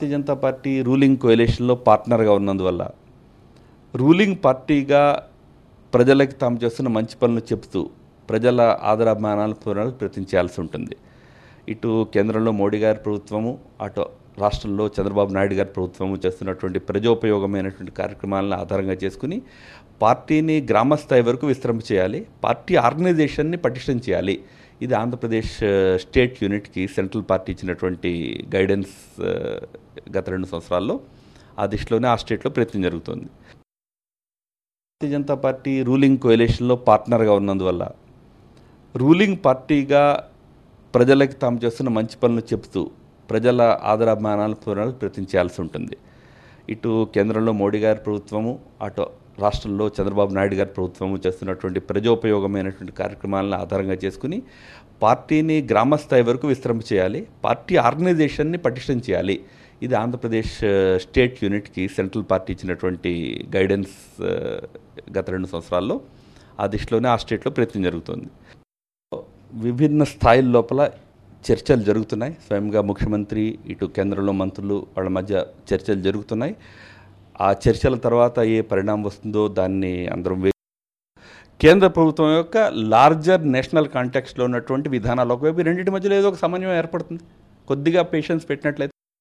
భారతీయ Janata party ruling కోయలేషన్లో పార్ట్నర్గా ఉన్నందువల్ల రూలింగ్ పార్టీగా ప్రజలకి తాము చేస్తున్న మంచి పనులు చెప్తూ ప్రజల ఆదరాభిమానాలు పూర్ణాలకు ప్రయత్నించాల్సి ఉంటుంది ఇటు కేంద్రంలో మోడీ గారి ప్రభుత్వము అటు రాష్ట్రంలో చంద్రబాబు నాయుడు గారి ప్రభుత్వము చేస్తున్నటువంటి ప్రజోపయోగమైనటువంటి కార్యక్రమాలను ఆధారంగా చేసుకుని పార్టీని గ్రామ స్థాయి వరకు విస్తరింప చేయాలి పార్టీ ఆర్గనైజేషన్ని పటిష్టం చేయాలి ఇది ఆంధ్రప్రదేశ్ ఆ, స్టేట్ యూనిట్కి సెంట్రల్ పార్టీ ఇచ్చినటువంటి గైడెన్స్ ఆ, గత రెండు సంవత్సరాల్లో ఆ దిశలోనే ఆ స్టేట్లో ప్రయత్నం జరుగుతుంది భారతీయ జనతా పార్టీ రూలింగ్ కోయలేషన్లో పార్ట్నర్గా ఉన్నందువల్ల రూలింగ్ పార్టీగా ప్రజలకి తాము చేస్తున్న మంచి పనులు చెప్తూ ప్రజల ఆదరాభిమానాలు పూర్ణాలకు ప్రయత్నించాల్సి ఉంటుంది ఇటు కేంద్రంలో మోడీ గారి ప్రభుత్వము అటు రాష్ట్రంలో చంద్రబాబు నాయుడు గారి ప్రభుత్వము చేస్తున్నటువంటి ప్రజోపయోగమైనటువంటి కార్యక్రమాలను ఆధారంగా చేసుకుని పార్టీని గ్రామ స్థాయి వరకు విస్తరింప చేయాలి పార్టీ ఆర్గనైజేషన్ని పటిష్టం చేయాలి ఇది ఆంధ్రప్రదేశ్ ఆ, స్టేట్ యూనిట్కి సెంట్రల్ పార్టీ ఇచ్చినటువంటి గైడెన్స్ ఆ, గత రెండు సంవత్సరాల్లో ఆ దిశలోనే ఆ స్టేట్లో ప్రయత్నం జరుగుతుంది విభిన్న స్థాయిల లోపల చర్చలు జరుగుతున్నాయి స్వయంగా ముఖ్యమంత్రి ఇటు కేంద్రంలో మంత్రులు వాళ్ళ మధ్య చర్చలు జరుగుతున్నాయి ఆ చర్చల తర్వాత ఏ పరిణామం వస్తుందో దాన్ని అందరం వే- కేంద్ర ప్రభుత్వం యొక్క లార్జర్ నేషనల్ కాంటెక్స్లో ఉన్నటువంటి విధానాలు ఒకవైపు ఈ రెండింటి మధ్యలో ఏదో ఒక సమన్వయం ఏర్పడుతుంది కొద్దిగా పేషెన్స్ పెట్టినట్లయితే